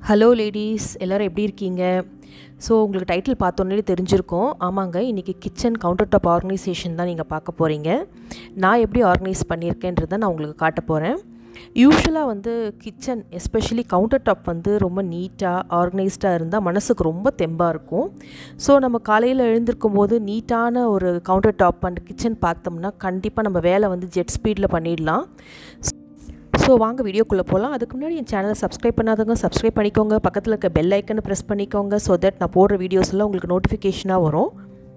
hello ladies எல்லோரும் எப்படி இருக்கீங்க ஸோ உங்களுக்கு டைட்டில் பார்த்தோன்னே தெரிஞ்சிருக்கும் ஆமாங்க இன்றைக்கி கிச்சன் கவுண்டர் டாப் ஆர்கனைசேஷன் தான் நீங்கள் பார்க்க போகிறீங்க நான் எப்படி ஆர்கனைஸ் பண்ணியிருக்கேன்றதை நான் உங்களுக்கு காட்ட போகிறேன் யூஸ்வலாக வந்து கிச்சன் எஸ்பெஷலி கவுண்டர் டாப் வந்து ரொம்ப நீட்டாக ஆர்கனைஸ்டாக இருந்தால் மனசுக்கு ரொம்ப தெம்பாக இருக்கும் ஸோ நம்ம காலையில் எழுந்திருக்கும் போது நீட்டான ஒரு கவுண்டர் டாப் அண்ட் கிச்சன் பார்த்தோம்னா கண்டிப்பாக நம்ம வேலை வந்து ஜெட் ஸ்பீடில் பண்ணிடலாம் ஸோ வாங்க வீடியோக்குள்ளே போகலாம் அதுக்கு முன்னாடி என் சேனலை சப்ஸ்கிரைப் பண்ணாதவங்க சப்ஸ்கிரைப் பண்ணிக்கோங்க பக்கத்தில் இருக்க பெல் ஐக்கனை ப்ரெஸ் பண்ணிக்கோங்க ஸோ தட் நான் போடுற வீடியோஸ் எல்லாம் உங்களுக்கு நோட்டிஃபிகேஷனாக வரும்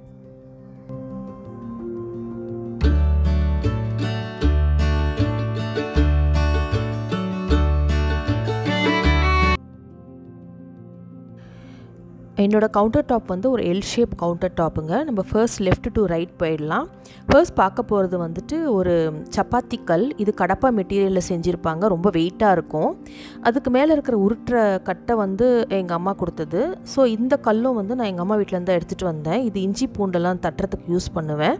என்னோடய கவுண்டர் டாப் வந்து ஒரு எல் ஷேப் கவுண்டர் டாப்புங்க நம்ம ஃபர்ஸ்ட் லெஃப்ட் டு ரைட் போயிடலாம் ஃபர்ஸ்ட் பார்க்க போகிறது வந்துட்டு ஒரு சப்பாத்தி கல் இது கடப்பா மெட்டீரியலில் செஞ்சுருப்பாங்க ரொம்ப வெயிட்டாக இருக்கும் அதுக்கு மேலே இருக்கிற உருட்டுற கட்டை வந்து எங்கள் அம்மா கொடுத்தது ஸோ இந்த கல்லும் வந்து நான் எங்கள் அம்மா வீட்டிலேருந்து எடுத்துகிட்டு வந்தேன் இது இஞ்சி பூண்டெல்லாம் தட்டுறதுக்கு யூஸ் பண்ணுவேன்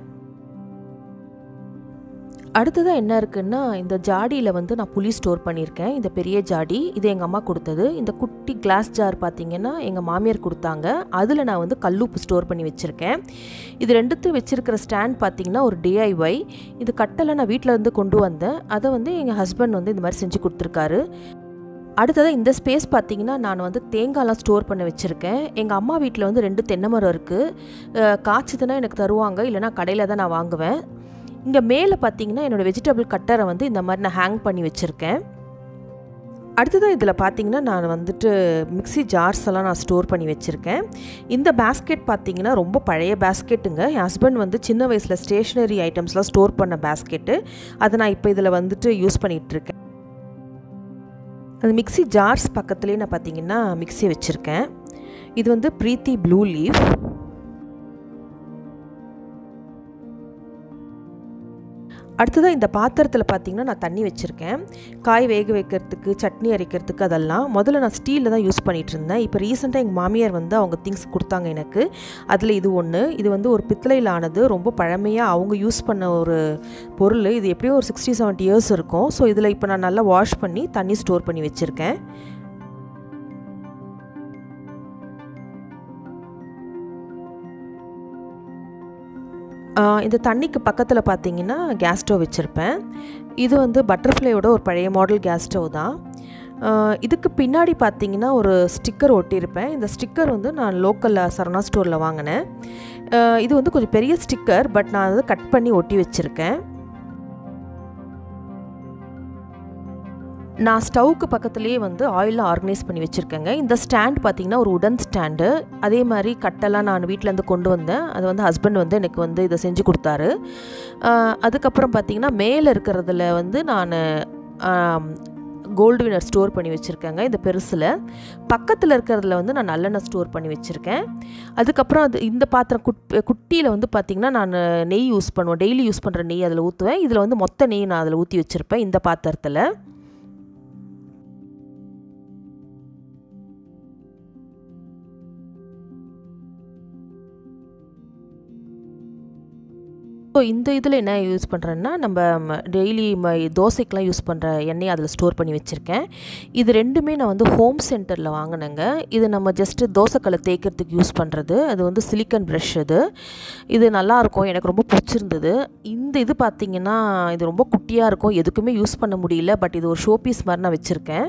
அடுத்ததாக என்ன இருக்குன்னா இந்த ஜாடியில் வந்து நான் புளி ஸ்டோர் பண்ணியிருக்கேன் இந்த பெரிய ஜாடி இது எங்கள் அம்மா கொடுத்தது இந்த குட்டி கிளாஸ் ஜார் பார்த்திங்கன்னா எங்கள் மாமியார் கொடுத்தாங்க அதில் நான் வந்து கல்லுப்பு ஸ்டோர் பண்ணி வச்சுருக்கேன் இது ரெண்டுத்தையும் வச்சுருக்கிற ஸ்டாண்ட் பார்த்திங்கன்னா ஒரு டிஐஒய் இது கட்டெல்லாம் நான் வீட்டில் இருந்து கொண்டு வந்தேன் அதை வந்து எங்கள் ஹஸ்பண்ட் வந்து இந்த மாதிரி செஞ்சு கொடுத்துருக்காரு அடுத்ததாக இந்த ஸ்பேஸ் பார்த்தீங்கன்னா நான் வந்து தேங்காய்லாம் ஸ்டோர் பண்ண வச்சுருக்கேன் எங்கள் அம்மா வீட்டில் வந்து ரெண்டு தென்னை மரம் இருக்குது காய்ச்சதுன்னா எனக்கு தருவாங்க இல்லைனா கடையில் தான் நான் வாங்குவேன் இங்கே மேலே பார்த்தீங்கன்னா என்னோடய வெஜிடபிள் கட்டரை வந்து இந்த மாதிரி நான் ஹேங் பண்ணி வச்சுருக்கேன் அடுத்ததாக இதில் பார்த்தீங்கன்னா நான் வந்துட்டு மிக்சி ஜார்ஸ் எல்லாம் நான் ஸ்டோர் பண்ணி வச்சுருக்கேன் இந்த பேஸ்கெட் பார்த்தீங்கன்னா ரொம்ப பழைய பேஸ்கெட்டுங்க என் ஹஸ்பண்ட் வந்து சின்ன வயசில் ஸ்டேஷ்னரி ஐட்டம்ஸ்லாம் ஸ்டோர் பண்ண பேஸ்கெட்டு அதை நான் இப்போ இதில் வந்துட்டு யூஸ் பண்ணிகிட்ருக்கேன் அந்த மிக்சி ஜார்ஸ் பக்கத்துலேயே நான் பார்த்தீங்கன்னா மிக்சி வச்சுருக்கேன் இது வந்து ப்ரீத்தி ப்ளூ லீஃப் அடுத்ததாக இந்த பாத்திரத்தில் பார்த்திங்கன்னா நான் தண்ணி வச்சுருக்கேன் காய் வேக வைக்கிறதுக்கு சட்னி அரைக்கிறதுக்கு அதெல்லாம் முதல்ல நான் ஸ்டீலில் தான் யூஸ் பண்ணிகிட்டு இருந்தேன் இப்போ ரீசெண்டாக எங்கள் மாமியார் வந்து அவங்க திங்ஸ் கொடுத்தாங்க எனக்கு அதில் இது ஒன்று இது வந்து ஒரு பித்தளையில் ஆனது ரொம்ப பழமையாக அவங்க யூஸ் பண்ண ஒரு பொருள் இது எப்படியும் ஒரு சிக்ஸ்டி செவன்ட்டி இயர்ஸ் இருக்கும் ஸோ இதில் இப்போ நான் நல்லா வாஷ் பண்ணி தண்ணி ஸ்டோர் பண்ணி வச்சுருக்கேன் இந்த தண்ணிக்கு பக்கத்தில் பார்த்தீங்கன்னா கேஸ் ஸ்டவ் வச்சுருப்பேன் இது வந்து பட்டர்ஃப்ளையோட ஒரு பழைய மாடல் கேஸ் ஸ்டவ் தான் இதுக்கு பின்னாடி பார்த்தீங்கன்னா ஒரு ஸ்டிக்கர் ஒட்டியிருப்பேன் இந்த ஸ்டிக்கர் வந்து நான் லோக்கலில் சரணா ஸ்டோரில் வாங்கினேன் இது வந்து கொஞ்சம் பெரிய ஸ்டிக்கர் பட் நான் அதை கட் பண்ணி ஒட்டி வச்சுருக்கேன் நான் ஸ்டவ்க்கு பக்கத்துலேயே வந்து ஆயிலில் ஆர்கனைஸ் பண்ணி வச்சுருக்கேங்க இந்த ஸ்டாண்ட் பார்த்திங்கன்னா ஒரு உடன் ஸ்டாண்டு அதே மாதிரி கட்டெல்லாம் நான் வீட்டிலேருந்து கொண்டு வந்தேன் அது வந்து ஹஸ்பண்ட் வந்து எனக்கு வந்து இதை செஞ்சு கொடுத்தாரு அதுக்கப்புறம் பார்த்திங்கன்னா மேலே இருக்கிறதுல வந்து நான் கோல்டு வினர் ஸ்டோர் பண்ணி வச்சுருக்கேங்க இந்த பெருசில் பக்கத்தில் இருக்கிறதுல வந்து நான் நல்லெண்ணெய் ஸ்டோர் பண்ணி வச்சுருக்கேன் அதுக்கப்புறம் அது இந்த பாத்திரம் குட் குட்டியில் வந்து பார்த்திங்கன்னா நான் நெய் யூஸ் பண்ணுவேன் டெய்லி யூஸ் பண்ணுற நெய் அதில் ஊற்றுவேன் இதில் வந்து மொத்த நெய் நான் அதில் ஊற்றி வச்சுருப்பேன் இந்த பாத்திரத்தில் ஸோ இந்த இதில் என்ன யூஸ் பண்ணுறேன்னா நம்ம டெய்லி தோசைக்கெலாம் யூஸ் பண்ணுற எண்ணெய் அதில் ஸ்டோர் பண்ணி வச்சுருக்கேன் இது ரெண்டுமே நான் வந்து ஹோம் சென்டரில் வாங்கினேங்க இது நம்ம ஜஸ்ட்டு தோசைக்கல்லை தேய்க்கிறதுக்கு யூஸ் பண்ணுறது அது வந்து சிலிக்கன் ப்ரஷ் இது இது நல்லாயிருக்கும் எனக்கு ரொம்ப பிடிச்சிருந்தது இந்த இது பார்த்திங்கன்னா இது ரொம்ப குட்டியாக இருக்கும் எதுக்குமே யூஸ் பண்ண முடியல பட் இது ஒரு ஷோ பீஸ் மாதிரி நான் வச்சுருக்கேன்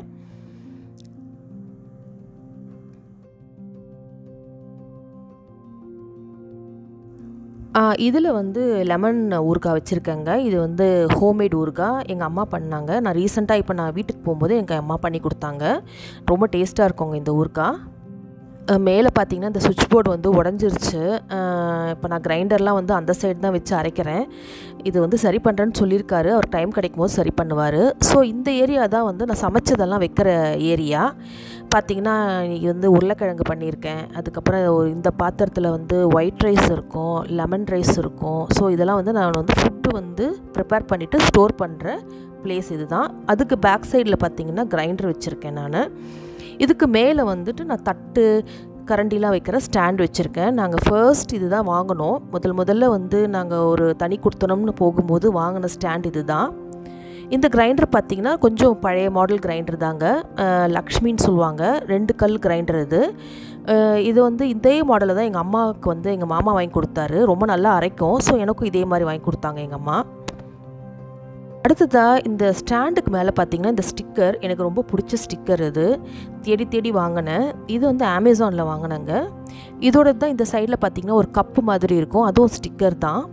இதில் வந்து லெமன் ஊறுகாய் வச்சுருக்கேங்க இது வந்து ஹோம்மேட் ஊறுகாய் எங்கள் அம்மா பண்ணாங்க நான் ரீசெண்டாக இப்போ நான் வீட்டுக்கு போகும்போது எங்கள் அம்மா பண்ணி கொடுத்தாங்க ரொம்ப டேஸ்ட்டாக இருக்குங்க இந்த ஊறுகாய் மேலே பார்த்தீங்கன்னா இந்த சுவிட்ச் போர்டு வந்து உடஞ்சிருச்சு இப்போ நான் கிரைண்டர்லாம் வந்து அந்த சைடு தான் வச்சு அரைக்கிறேன் இது வந்து சரி பண்ணுறேன்னு சொல்லியிருக்காரு அவர் டைம் கிடைக்கும் போது சரி பண்ணுவார் ஸோ இந்த ஏரியா தான் வந்து நான் சமைச்சதெல்லாம் வைக்கிற ஏரியா பார்த்திங்கன்னா இன்றைக்கி வந்து உருளைக்கிழங்கு பண்ணியிருக்கேன் அதுக்கப்புறம் இந்த பாத்திரத்தில் வந்து ஒயிட் ரைஸ் இருக்கும் லெமன் ரைஸ் இருக்கும் ஸோ இதெல்லாம் வந்து நான் வந்து ஃபுட்டு வந்து ப்ரிப்பேர் பண்ணிவிட்டு ஸ்டோர் பண்ணுற பிளேஸ் இது தான் அதுக்கு பேக் சைடில் பார்த்திங்கன்னா கிரைண்டர் வச்சுருக்கேன் நான் இதுக்கு மேலே வந்துட்டு நான் தட்டு கரண்டிலாம் வைக்கிற ஸ்டாண்ட் வச்சுருக்கேன் நாங்கள் ஃபர்ஸ்ட் இது தான் வாங்கினோம் முதல் முதல்ல வந்து நாங்கள் ஒரு தனி கொடுத்தனம்னு போகும்போது வாங்கின ஸ்டாண்ட் இது தான் இந்த கிரைண்டர் பார்த்திங்கன்னா கொஞ்சம் பழைய மாடல் கிரைண்டர் தாங்க அஹ், லக்ஷ்மின்னு சொல்லுவாங்க ரெண்டு கல் கிரைண்டர் இது அஹ், இது வந்து இதே மாடலில் தான் எங்கள் அம்மாவுக்கு வந்து எங்கள் மாமா வாங்கி கொடுத்தாரு ரொம்ப நல்லா அரைக்கும் ஸோ எனக்கும் இதே மாதிரி வாங்கி கொடுத்தாங்க எங்கள் அம்மா அடுத்ததாக இந்த ஸ்டாண்டுக்கு மேலே பார்த்தீங்கன்னா இந்த ஸ்டிக்கர் எனக்கு ரொம்ப பிடிச்ச ஸ்டிக்கர் இது தேடி தேடி வாங்கினேன் இது வந்து அமேசானில் வாங்கினேங்க இதோட தான் இந்த சைடில் பார்த்தீங்கன்னா ஒரு கப்பு மாதிரி இருக்கும் அதுவும் ஸ்டிக்கர் தான்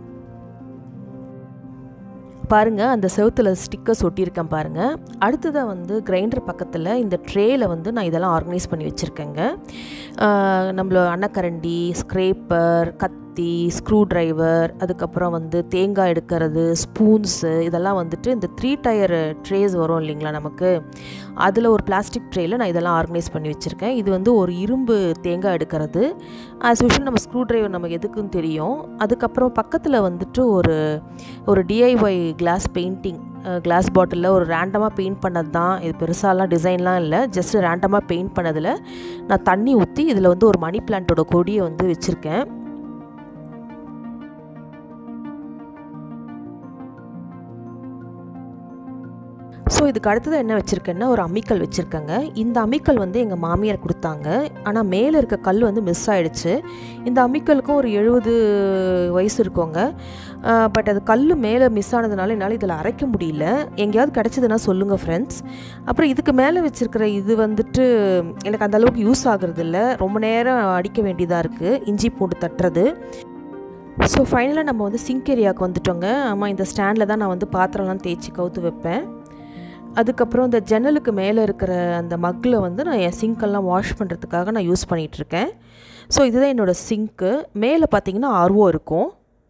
பாருங்கள் அந்த செவுத்தில் ஸ்டிக்கர்ஸ் ஒட்டியிருக்கேன் பாருங்கள் அடுத்ததாக வந்து கிரைண்டர் பக்கத்தில் இந்த ட்ரேயில் வந்து நான் இதெல்லாம் ஆர்கனைஸ் பண்ணி வச்சுருக்கேங்க நம்மள அன்னக்கரண்டி ஸ்க்ரேப்பர் கத்தி ஸ்க்ரூ டிரைவர் அதுக்கப்புறம் வந்து தேங்காய் எடுக்கிறது ஸ்பூன்ஸு இதெல்லாம் வந்துட்டு இந்த த்ரீ டயர் ட்ரேஸ் வரும் இல்லைங்களா நமக்கு அதில் ஒரு பிளாஸ்டிக் ட்ரேயில் நான் இதெல்லாம் ஆர்கனைஸ் பண்ணி வச்சுருக்கேன் இது வந்து ஒரு இரும்பு தேங்காய் எடுக்கிறது ஆஸ் யூஷுவல் நம்ம ஸ்க்ரூ டிரைவர் நமக்கு எதுக்குன்னு தெரியும் அதுக்கப்புறம் பக்கத்தில் வந்துட்டு ஒரு ஒரு டிஐஒய் கிளாஸ் பெயிண்டிங் கிளாஸ் பாட்டிலில் ஒரு ரேண்டமாக பெயிண்ட் பண்ணது தான் இது பெருசாலாம் டிசைன்லாம் இல்லை ஜஸ்ட் ரேண்டமாக பெயிண்ட் பண்ணதில் நான் தண்ணி ஊற்றி இதில் வந்து ஒரு மணி பிளான்ட்டோட கொடியை வந்து வச்சுருக்கேன் ஸோ இதுக்கு அடுத்தது என்ன வச்சுருக்கேன்னா ஒரு அம்மிக்கல் வச்சுருக்கேங்க இந்த அம்மிக்கல் வந்து எங்கள் மாமியார் கொடுத்தாங்க ஆனால் மேலே இருக்க கல் வந்து மிஸ் ஆயிடுச்சு இந்த அம்மிக்கலுக்கும் ஒரு எழுபது வயசு இருக்கோங்க பட் அது கல் மேலே மிஸ் ஆனதுனால என்னால் இதில் அரைக்க முடியல எங்கேயாவது கிடச்சிதுன்னா சொல்லுங்கள் ஃப்ரெண்ட்ஸ் அப்புறம் இதுக்கு மேலே வச்சுருக்கிற இது வந்துட்டு எனக்கு அந்த அளவுக்கு யூஸ் ஆகுறது இல்லை ரொம்ப நேரம் அடிக்க வேண்டியதாக இருக்குது இஞ்சி பூண்டு தட்டுறது ஸோ ஃபைனலாக நம்ம வந்து சிங்க் ஏரியாவுக்கு வந்துட்டோங்க ஆமாம் இந்த ஸ்டாண்டில் தான் நான் வந்து பாத்திரம்லாம் தேய்ச்சி கவுத்து வைப்பேன் அதுக்கப்புறம் இந்த ஜன்னலுக்கு மேலே இருக்கிற அந்த மக்கில் வந்து நான் என் சிங்க்கெல்லாம் வாஷ் பண்ணுறதுக்காக நான் யூஸ் பண்ணிகிட்ருக்கேன் ஸோ இதுதான் என்னோடய சிங்க்கு மேலே பார்த்தீங்கன்னா ஆர்வோ இருக்கும்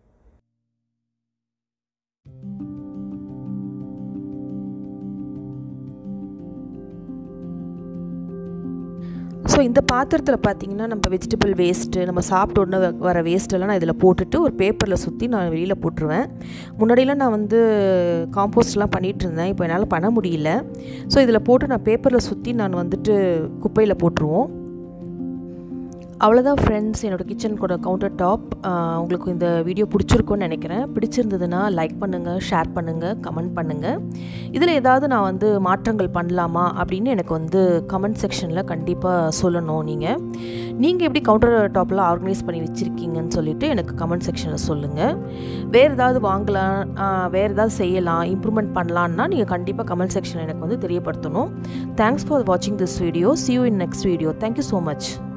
ஸோ இந்த பாத்திரத்தில் பார்த்தீங்கன்னா நம்ம வெஜிடபிள் வேஸ்ட்டு நம்ம சாப்பிட்ட உடனே வ- வர வேஸ்ட்டெல்லாம் நான் இதில் போட்டுட்டு ஒரு பேப்பரில் சுற்றி நான் வெளியில் போட்டுருவேன் முன்னாடியெல்லாம் நான் வந்து காம்போஸ்ட்லாம் பண்ணிகிட்டு இருந்தேன் இப்போ என்னால் பண்ண முடியல ஸோ இதில் போட்டு நான் பேப்பரில் சுற்றி நான் வந்துட்டு குப்பையில் போட்டுருவோம் அவ்வளோதான் ஃப்ரெண்ட்ஸ் என்னோடய கிச்சன் கூட கவுண்டர் டாப் உங்களுக்கு இந்த வீடியோ பிடிச்சிருக்கும்னு நினைக்கிறேன் பிடிச்சிருந்ததுன்னா லைக் பண்ணுங்கள் ஷேர் பண்ணுங்கள் கமெண்ட் பண்ணுங்கள் இதில் ஏதாவது நான் வந்து மாற்றங்கள் பண்ணலாமா அப்படின்னு எனக்கு வந்து கமெண்ட் செக்ஷனில் கண்டிப்பாக சொல்லணும் நீங்கள் நீங்கள் எப்படி கவுண்டர் டாப்லாம் ஆர்கனைஸ் பண்ணி வச்சுருக்கீங்கன்னு சொல்லிட்டு எனக்கு கமெண்ட் செக்ஷனில் சொல்லுங்கள் வேறு ஏதாவது வாங்கலாம் வேறு ஏதாவது செய்யலாம் இம்ப்ரூவ்மெண்ட் பண்ணலான்னா நீங்கள் கண்டிப்பாக கமெண்ட் செக்ஷனில் எனக்கு வந்து தெரியப்படுத்தணும் தேங்க்ஸ் ஃபார் வாட்சிங் this video see you in next video thank you so much